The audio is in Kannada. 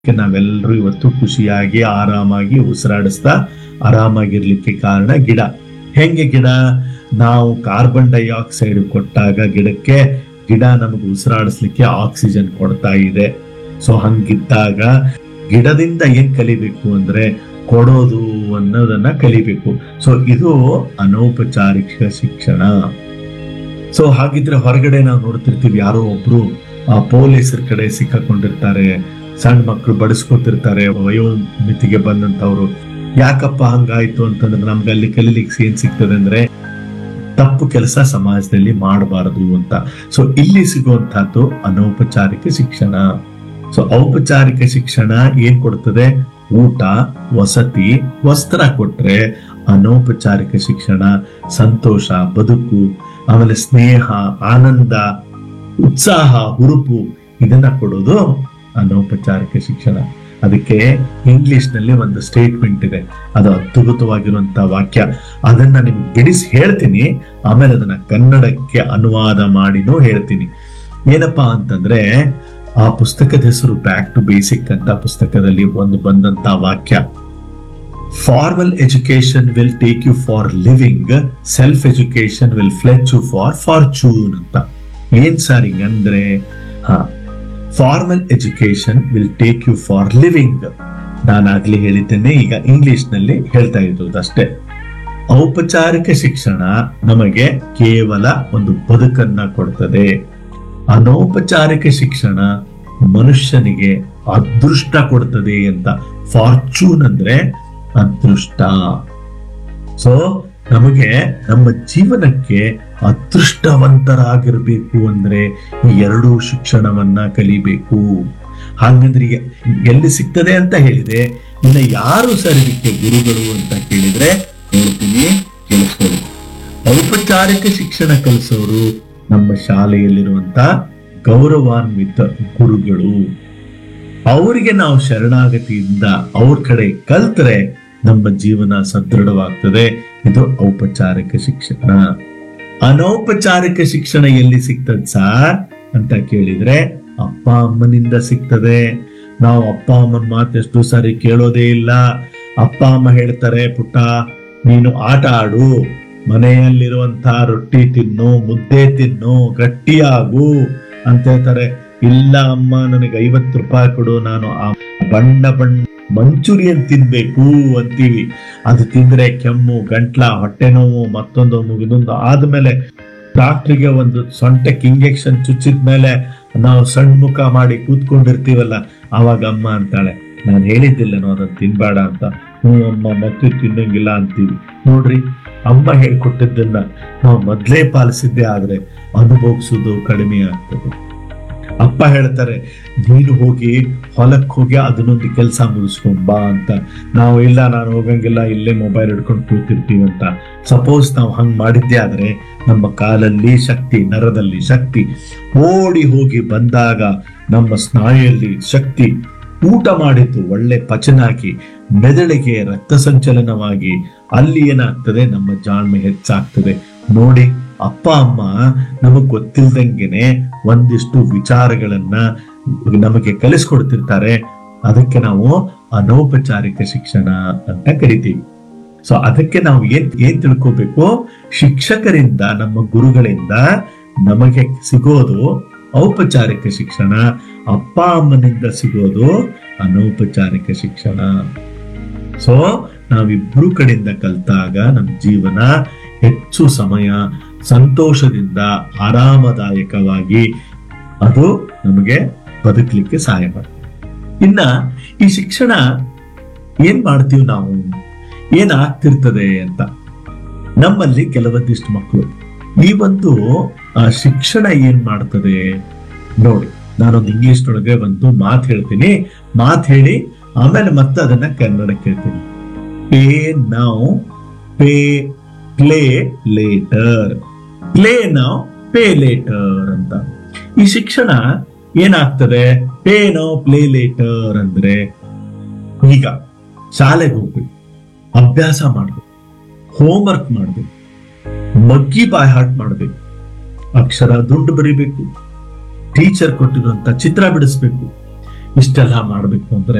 ಅದಕ್ಕೆ ನಾವೆಲ್ಲರೂ ಇವತ್ತು ಖುಷಿಯಾಗಿ ಆರಾಮಾಗಿ ಉಸಿರಾಡಿಸ್ತಾ ಆರಾಮಾಗಿರ್ಲಿಕ್ಕೆ ಕಾರಣ ಗಿಡ ಹೆಂಗೆ ಗಿಡ ನಾವು ಕಾರ್ಬನ್ ಡೈಆಕ್ಸೈಡ್ ಕೊಟ್ಟಾಗ ಗಿಡಕ್ಕೆ ಗಿಡ ನಮಗೆ ಉಸಿರಾಡಿಸ್ಲಿಕ್ಕೆ ಆಕ್ಸಿಜನ್ ಕೊಡ್ತಾ ಇದೆ ಸೊ ಹಂಗಿದ್ದಾಗ ಗಿಡದಿಂದ ಏನ್ ಕಲಿಬೇಕು ಅಂದ್ರೆ ಕೊಡೋದು ಅನ್ನೋದನ್ನ ಕಲಿಬೇಕು ಸೊ ಇದು ಅನೌಪಚಾರಿಕ ಶಿಕ್ಷಣ ಸೊ ಹಾಗಿದ್ರೆ ಹೊರಗಡೆ ನಾವು ನೋಡ್ತಿರ್ತೀವಿ ಯಾರೋ ಒಬ್ರು ಆ ಪೊಲೀಸರ ಕಡೆ ಸಿಕ್ಕಾಕೊಂಡಿರ್ತಾರೆ ಸಣ್ಣ ಮಕ್ಕಳು ಬಡಿಸ್ಕೊತಿರ್ತಾರೆ ವಯೋಮಿತಿಗೆ ಬಂದಂತವ್ರು ಯಾಕಪ್ಪ ಹಂಗಾಯ್ತು ಅಂತಂದ್ರೆ ನಮ್ಗೆ ಅಲ್ಲಿ ಕಲೀಲಿಕ್ಕೆ ಏನ್ ಸಿಗ್ತದೆ ಅಂದ್ರೆ ತಪ್ಪು ಕೆಲಸ ಸಮಾಜದಲ್ಲಿ ಮಾಡಬಾರದು ಅಂತ ಸೊ ಇಲ್ಲಿ ಸಿಗುವಂತಹದ್ದು ಅನೌಪಚಾರಿಕ ಶಿಕ್ಷಣ ಸೊ ಔಪಚಾರಿಕ ಶಿಕ್ಷಣ ಏನ್ ಕೊಡ್ತದೆ ಊಟ ವಸತಿ ವಸ್ತ್ರ ಕೊಟ್ರೆ ಅನೌಪಚಾರಿಕ ಶಿಕ್ಷಣ ಸಂತೋಷ ಬದುಕು ಆಮೇಲೆ ಸ್ನೇಹ ಆನಂದ ಉತ್ಸಾಹ ಹುರುಪು ಇದನ್ನ ಕೊಡೋದು ಅನೌಪಚಾರಿಕ ಶಿಕ್ಷಣ ಅದಕ್ಕೆ ಇಂಗ್ಲಿಷ್ ನಲ್ಲಿ ಒಂದು ಸ್ಟೇಟ್ಮೆಂಟ್ ಇದೆ ಅದು ಅದ್ಭುತವಾಗಿರುವಂತ ವಾಕ್ಯ ಅದನ್ನ ನಿಮ್ಗೆ ಬಿಡಿಸಿ ಹೇಳ್ತೀನಿ ಆಮೇಲೆ ಅದನ್ನ ಕನ್ನಡಕ್ಕೆ ಅನುವಾದ ಮಾಡಿನೂ ಹೇಳ್ತೀನಿ ಏನಪ್ಪಾ ಅಂತಂದ್ರೆ ಆ ಪುಸ್ತಕದ ಹೆಸರು ಬ್ಯಾಕ್ ಟು ಬೇಸಿಕ್ ಅಂತ ಪುಸ್ತಕದಲ್ಲಿ ಒಂದು ಬಂದಂತ ವಾಕ್ಯ formal education will take you for living self education will fetch you for fortune ಅಂತ ಏನ್ ಸರ್ ಹಿಂಗಂದ್ರೆ ಹಾ formal education will take you for living ನಾನಾಗ್ಲಿ ಹೇಳಿದ್ದೇನೆ ಈಗ ಇಂಗ್ಲಿಷ್ ನಲ್ಲಿ ಹೇಳ್ತಾ ಇರೋದು ಅಷ್ಟೇ ಔಪಚಾರಿಕ ಶಿಕ್ಷಣ ನಮಗೆ ಕೇವಲ ಒಂದು ಬದುಕನ್ನ ಕೊಡ್ತದೆ ಅನೌಪಚಾರಿಕ ಶಿಕ್ಷಣ ಮನುಷ್ಯನಿಗೆ ಅದೃಷ್ಟ ಕೊಡ್ತದೆ ಅಂತ ಫಾರ್ಚೂನ್ ಅಂದ್ರೆ ಅದೃಷ್ಟ ಸೊ ನಮಗೆ ನಮ್ಮ ಜೀವನಕ್ಕೆ ಅದೃಷ್ಟವಂತರಾಗಿರ್ಬೇಕು ಅಂದ್ರೆ ಈ ಎರಡೂ ಶಿಕ್ಷಣವನ್ನ ಕಲಿಬೇಕು ಹಾಗಂದ್ರೆ ಈಗ ಎಲ್ಲಿ ಸಿಗ್ತದೆ ಅಂತ ಹೇಳಿದೆ ಇನ್ನ ಯಾರು ಸರ್ ಇದಕ್ಕೆ ಗುರುಗಳು ಅಂತ ಕೇಳಿದ್ರೆ ಹೇಳ್ತೀನಿ ಕೇಳಿಸ್ಕೊಳ್ಳಿ ಔಪಚಾರಿಕ ಶಿಕ್ಷಣ ಕಲಿಸೋರು ನಮ್ಮ ಶಾಲೆಯಲ್ಲಿರುವಂತ ಗೌರವಾನ್ವಿತ ಗುರುಗಳು ಅವರಿಗೆ ನಾವು ಶರಣಾಗತಿಯಿಂದ ಅವ್ರ ಕಡೆ ಕಲ್ತ್ರೆ ನಮ್ಮ ಜೀವನ ಸದೃಢವಾಗ್ತದೆ ಇದು ಔಪಚಾರಿಕ ಶಿಕ್ಷಣ ಅನೌಪಚಾರಿಕ ಶಿಕ್ಷಣ ಎಲ್ಲಿ ಸಿಗ್ತದೆ ಸಾರ್ ಅಂತ ಕೇಳಿದ್ರೆ ಅಪ್ಪ ಅಮ್ಮನಿಂದ ಸಿಗ್ತದೆ ನಾವು ಅಪ್ಪ ಅಮ್ಮನ ಮಾತು ಎಷ್ಟು ಸಾರಿ ಕೇಳೋದೇ ಇಲ್ಲ ಅಪ್ಪ ಅಮ್ಮ ಹೇಳ್ತಾರೆ ಪುಟ್ಟ ನೀನು ಆಟ ಆಡು ಮನೆಯಲ್ಲಿರುವಂತ ರೊಟ್ಟಿ ತಿನ್ನು ಮುದ್ದೆ ತಿನ್ನು ಗಟ್ಟಿಯಾಗು ಅಂತ ಹೇಳ್ತಾರೆ ಇಲ್ಲ ಅಮ್ಮ ನನಗೆ ಐವತ್ತು ರೂಪಾಯಿ ಕೊಡು ನಾನು ಆ ಬಣ್ಣ ಬಣ್ಣ ಮಂಚೂರಿಯನ್ ತಿನ್ಬೇಕು ಅಂತೀವಿ ಅದು ತಿಂದ್ರೆ ಕೆಮ್ಮು ಗಂಟ್ಲ ಹೊಟ್ಟೆ ನೋವು ಮತ್ತೊಂದು ಮುಗಿದೊಂದು ಆದ್ಮೇಲೆ ಡಾಕ್ಟ್ರಿಗೆ ಒಂದು ಸೊಂಟಕ್ಕೆ ಇಂಜೆಕ್ಷನ್ ಚುಚ್ಚಿದ ಮೇಲೆ ನಾವು ಸಣ್ಣ ಮುಖ ಮಾಡಿ ಕೂತ್ಕೊಂಡಿರ್ತೀವಲ್ಲ ಅವಾಗ ಅಮ್ಮ ಅಂತಾಳೆ ನಾನು ಹೇಳಿದ್ದಿಲ್ಲನೋ ಅದನ್ನ ತಿನ್ಬೇಡ ಅಂತ ಹ್ಞೂ ಅಮ್ಮ ಮತ್ತೆ ತಿನ್ನಂಗಿಲ್ಲ ಅಂತೀವಿ ನೋಡ್ರಿ ಅಮ್ಮ ಹೇಳ್ಕೊಟ್ಟಿದ್ದನ್ನ ನಾವು ಮೊದ್ಲೇ ಪಾಲಿಸಿದ್ದೇ ಆದ್ರೆ ಅನುಭವಿಸೋದು ಕಡಿಮೆ ಆಗ್ತದೆ ಅಪ್ಪ ಹೇಳ್ತಾರೆ ನೀನು ಹೋಗಿ ಹೊಲಕ್ಕೆ ಹೋಗಿ ಅದನ್ನೊಂದು ಕೆಲಸ ಮುಗಿಸ್ಕೊಂಡ್ ಬಾ ಅಂತ ನಾವು ಇಲ್ಲ ನಾನು ಹೋಗಂಗಿಲ್ಲ ಇಲ್ಲೇ ಮೊಬೈಲ್ ಹಿಡ್ಕೊಂಡು ಕೂತಿರ್ತೀವಿ ಅಂತ ಸಪೋಸ್ ನಾವು ಹಂಗ್ ಮಾಡಿದ್ದೇ ಆದ್ರೆ ನಮ್ಮ ಕಾಲಲ್ಲಿ ಶಕ್ತಿ ನರದಲ್ಲಿ ಶಕ್ತಿ ಓಡಿ ಹೋಗಿ ಬಂದಾಗ ನಮ್ಮ ಸ್ನಾಯುಯಲ್ಲಿ ಶಕ್ತಿ ಊಟ ಮಾಡಿದ್ದು ಒಳ್ಳೆ ಪಚನಾಗಿ ಮೆದುಳಿಗೆ ರಕ್ತ ಸಂಚಲನವಾಗಿ ಅಲ್ಲಿ ಏನಾಗ್ತದೆ ನಮ್ಮ ಜಾಣ್ಮೆ ಹೆಚ್ಚಾಗ್ತದೆ ನೋಡಿ ಅಪ್ಪ ಅಮ್ಮ ನಮಗ್ ಗೊತ್ತಿಲ್ದಂಗೆನೆ ಒಂದಿಷ್ಟು ವಿಚಾರಗಳನ್ನ ನಮಗೆ ಕಲಿಸ್ಕೊಡ್ತಿರ್ತಾರೆ ಅದಕ್ಕೆ ನಾವು ಅನೌಪಚಾರಿಕ ಶಿಕ್ಷಣ ಅಂತ ಕರಿತೀವಿ ಸೊ ಅದಕ್ಕೆ ನಾವು ಏನ್ ಏನ್ ತಿಳ್ಕೋಬೇಕು ಶಿಕ್ಷಕರಿಂದ ನಮ್ಮ ಗುರುಗಳಿಂದ ನಮಗೆ ಸಿಗೋದು ಔಪಚಾರಿಕ ಶಿಕ್ಷಣ ಅಪ್ಪ ಅಮ್ಮನಿಂದ ಸಿಗೋದು ಅನೌಪಚಾರಿಕ ಶಿಕ್ಷಣ ಸೊ ನಾವಿಬ್ರು ಕಡೆಯಿಂದ ಕಲ್ತಾಗ ನಮ್ಮ ಜೀವನ ಹೆಚ್ಚು ಸಮಯ ಸಂತೋಷದಿಂದ ಆರಾಮದಾಯಕವಾಗಿ ಅದು ನಮಗೆ ಬದುಕಲಿಕ್ಕೆ ಸಹಾಯ ಮಾಡ್ತದೆ ಇನ್ನ ಈ ಶಿಕ್ಷಣ ಏನ್ ಮಾಡ್ತೀವಿ ನಾವು ಏನ್ ಆಗ್ತಿರ್ತದೆ ಅಂತ ನಮ್ಮಲ್ಲಿ ಕೆಲವೊಂದಿಷ್ಟು ಮಕ್ಕಳು ಈ ಒಂದು ಆ, ಶಿಕ್ಷಣ ಏನ್ ಮಾಡ್ತದೆ ನೋಡಿ ನಾನೊಂದು ಇಂಗ್ಲಿಷ್ ನೊಳಗೆ ಒಂದು ಮಾತು ಹೇಳ್ತೀನಿ ಮಾತು ಹೇಳಿ ಆಮೇಲೆ ಮತ್ತೆ ಅದನ್ನ ಕನ್ನಡಕ್ಕೆ ಹೇಳ್ತೀನಿ ಪೇ ನಾವು ಪೇ ಪ್ಲೇ ಲೇಟರ್ ಪ್ಲೇ ನಾವು ಪೇ ಲೇಟರ್ ಅಂತ ಈ ಶಿಕ್ಷಣ ಏನಾಗ್ತದೆ ಪೇ ನಾವು ಪ್ಲೇ ಲೇಟರ್ ಅಂದ್ರೆ ಈಗ ಶಾಲೆಗೆ ಹೋಗ್ಬೇಕು ಅಭ್ಯಾಸ ಮಾಡ್ಬೇಕು ಹೋಮ್ವರ್ಕ್ ಮಾಡ್ಬೇಕು ಮಗ್ಗಿ ಬಾಯ್ ಹಾಟ್ ಮಾಡ್ಬೇಕು ಅಕ್ಷರ ದುಡ್ಡು ಬರಿಬೇಕು ಟೀಚರ್ ಕೊಟ್ಟಿರುವಂತ ಚಿತ್ರ ಬಿಡಿಸ್ಬೇಕು ಇಷ್ಟೆಲ್ಲ ಮಾಡ್ಬೇಕು ಅಂದ್ರೆ